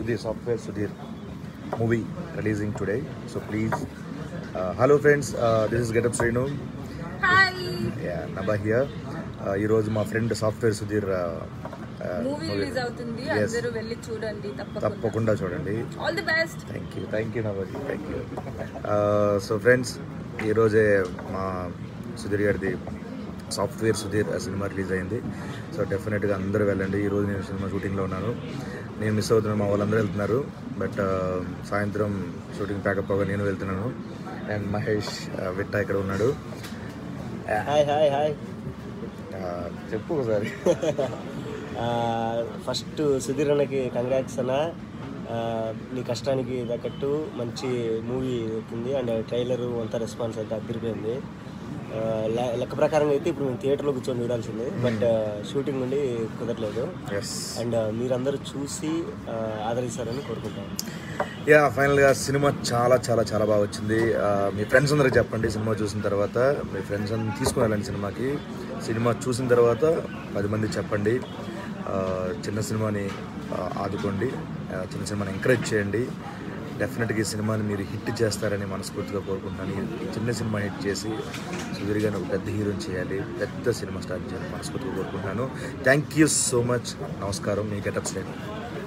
Sudhir, Software Sudhir movie releasing today. So please, uh, hello friends, uh, this is Get Up Srinu. Hi Yeah, Naba here. Uh, ఈరోజు మా friend software Sudheer movie release అవుతుంది అందరూ వెళ్ళి చూడండి తప్పకుండా తప్పకుండా చూడండి all the best thank you thank you నవాజీ థ్యాంక్ యూ సో ఫ్రెండ్స్ ఈరోజే మా సుధీర్ గారిది సాఫ్ట్వేర్ సుధీర్ సినిమా రిలీజ్ అయింది సో డెఫినెట్గా అందరూ వెళ్ళండి ఈరోజు నేను సినిమా షూటింగ్లో ఉన్నాను నేను మిస్ అవుతున్నాను మా వాళ్ళందరూ వెళ్తున్నారు బట్ సాయంత్రం షూటింగ్ ప్యాకప్ అవ్వగా నేను వెళ్తున్నాను అండ్ మహేష్ uh, విట్ట ఇక్కడ ఉన్నాడు హాయ్ హాయ్ హాయ్ Uh, చెప్పు ఒకసారి ఫస్ట్ సుధీర్ అన్నకి కంగ్రాట్స్ అన్న ఆ, నీ కష్టానికి తగ్గట్టు మంచి మూవీ అవుతుంది అండ్ ట్రైలర్ అంతా రెస్పాన్స్ అంతా అదిరిపోయింది ఆ, లె- లెక్క ప్రకారం అయితే ఇప్పుడు మేము థియేటర్లో కూర్చొని చూడాల్సింది బట్ షూటింగ్ నుండి కుదరలేదు ఎస్ అండ్ మీరందరూ చూసి ఆ, ఆదరిస్తారని కోరుకుంటాను యా ఫైనల్గా సినిమా చాలా చాలా చాలా బాగా వచ్చింది ఆ, మీ ఫ్రెండ్స్ అందరికి చెప్పండి సినిమా చూసిన తర్వాత మీ ఫ్రెండ్స్ అందరిని తీసుకుని వెళ్ళండి సినిమాకి సినిమా చూసిన తర్వాత పది మంది చెప్పండి ఆ, చిన్న సినిమాని ఆ, ఆదుకోండి ఆ, చిన్న సినిమాని ఎంకరేజ్ చేయండి డెఫినెట్గా ఈ సినిమాని మీరు హిట్ చేస్తారని మనస్ఫూర్తిగా కోరుకుంటున్నాను ఈ చిన్న సినిమా హిట్ చేసి సుధీర్ గారిని ఒక పెద్ద హీరోని చేయాలి పెద్ద సినిమా స్టార్ట్ చేయాలని మనస్ఫూర్తిగా కోరుకుంటున్నాను థ్యాంక్ యూ సో మచ్ నమస్కారం మీ గెటప్ స్టైల్